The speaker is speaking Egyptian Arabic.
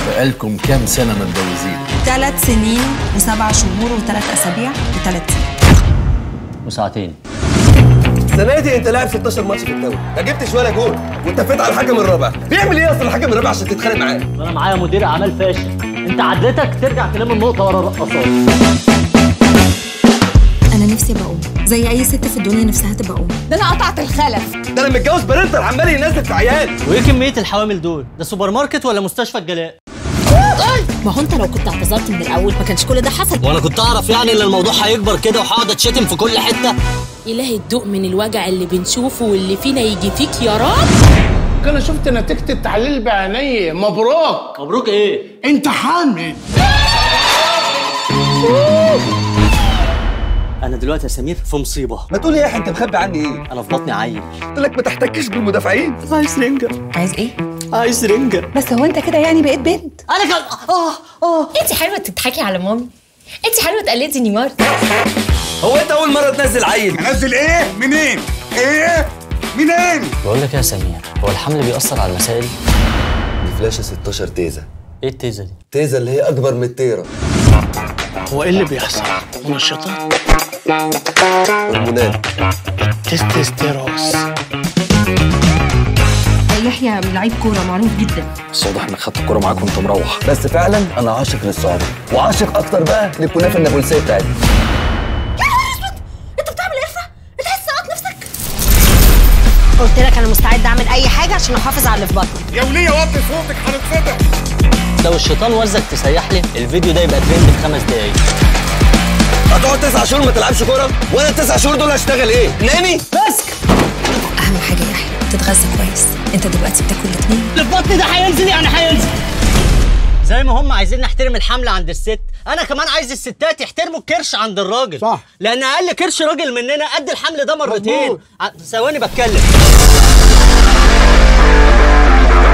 بقالكم كام سنة متجوزين؟ ثلاث سنين وسبع شهور وثلاث اسابيع وثلاث سنين وساعتين السنه دي انت لاعب 16 ماتش في الدوري ما جبتش ولا جول واتفقت على الحكم الرابع بيعمل ايه اصلا الحكم الرابع عشان تتخانق معاه انا معايا مدير اعمال فاشل انت عدتك ترجع تلم النقطه ورا الرقصات انا نفسي ابقى ام زي اي ست في الدنيا نفسها تبقى ام ده انا قطعت الخلف ده انا متجوز برنتر عمال ينزل في عيال وايه كميه الحوامل دول ده سوبر ماركت ولا مستشفى الجلاء ما هو انت لو كنت اعتذرت من الاول ما كانش كل ده حصل وانا كنت اعرف يعني ان الموضوع هيكبر كده وهقعد اتشتم في كل حته إلهي الدوق من الوجع اللي بنشوفه واللي فينا يجي فيك يا رب انا شفت نتيجه التحليل بعيني مبروك مبروك ايه انت حامل انا دلوقتي يا سمير في مصيبه ما تقول يا اخي انت مخبي عني ايه انا في بطني عيل قلت لك ما تحتكش بالمدافعين عايز رنجه عايز ايه عايز رنجه بس هو انت كده يعني بقيت بنت انا كان اه اه انت حلوه تضحكي على مامي انت حلوه تقلدي نيمار هو انت اول مره تنزل عيل انزل ايه منين ايه منين بقول لك يا سمير هو الحمل بيأثر على المسائل دي فلاشه 16 تيزه ايه التيزه دي تيزه اللي هي اكبر من التيره هو ايه اللي بيحصل منشطات هرمونات تستوستيروس يحيى لعيب كوره معروف جدا بس واضح انك خدت الكورة معاك وانت مروح بس فعلا انا عاشق للسعوديه وعاشق اكتر بقى للكنافه النابلسيه بتاعتي انت بتعمل قرفه انت عايز تسقط نفسك قلت لك انا مستعد اعمل اي حاجه عشان احافظ على اللي في بطني يا وليه وطي صوتك هنتفتح لو الشيطان وزك تسيح لي الفيديو ده يبقى ترند في خمس دقايق هتقعد تسع شهور ما تلعبش كوره وانا التسع شهور دول هشتغل ايه نامي مسك اهم حاجه يا يحيى تتغذى كويس انت دلوقتي بتاكل الاثنين اللي في بطني ده هينزل يعني هينزل زي ما هم عايزين نحترم الحمل عند الست انا كمان عايز الستات يحترموا الكرش عند الراجل صح. لان اقل كرش راجل مننا قد الحمل ده مرتين مظبوط. ع- ثواني بتكلم